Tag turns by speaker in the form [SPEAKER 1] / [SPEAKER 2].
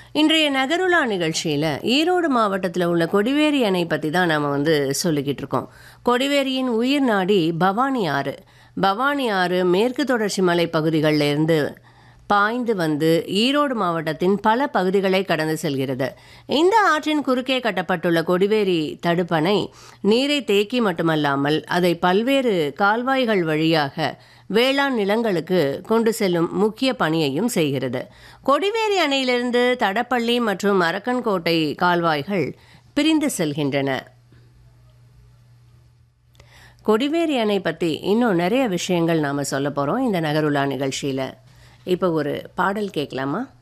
[SPEAKER 1] இன்றைய நகருலா நிகழ்ச்சியில் ஈரோடு மாவட்டத்தில் உள்ள கொடிவேரி அணை பற்றி தான் நாம் வந்து சொல்லிக்கிட்டு இருக்கோம் கொடிவேரியின் உயிர் நாடி பவானி ஆறு பவானி ஆறு மேற்கு தொடர்ச்சி மலை பகுதிகளில் இருந்து பாய்ந்து வந்து ஈரோடு மாவட்டத்தின் பல பகுதிகளை கடந்து செல்கிறது இந்த ஆற்றின் குறுக்கே கட்டப்பட்டுள்ள கொடிவேரி தடுப்பணை நீரை தேக்கி மட்டுமல்லாமல் அதை பல்வேறு கால்வாய்கள் வழியாக வேளாண் நிலங்களுக்கு கொண்டு செல்லும் முக்கிய பணியையும் செய்கிறது கொடிவேரி அணையிலிருந்து தடப்பள்ளி மற்றும் அரக்கன்கோட்டை கால்வாய்கள் பிரிந்து செல்கின்றன கொடிவேரி அணை பற்றி இன்னும் நிறைய விஷயங்கள் நாம் சொல்ல போகிறோம் இந்த நகருலா நிகழ்ச்சியில் இப்போ ஒரு பாடல் கேட்கலாமா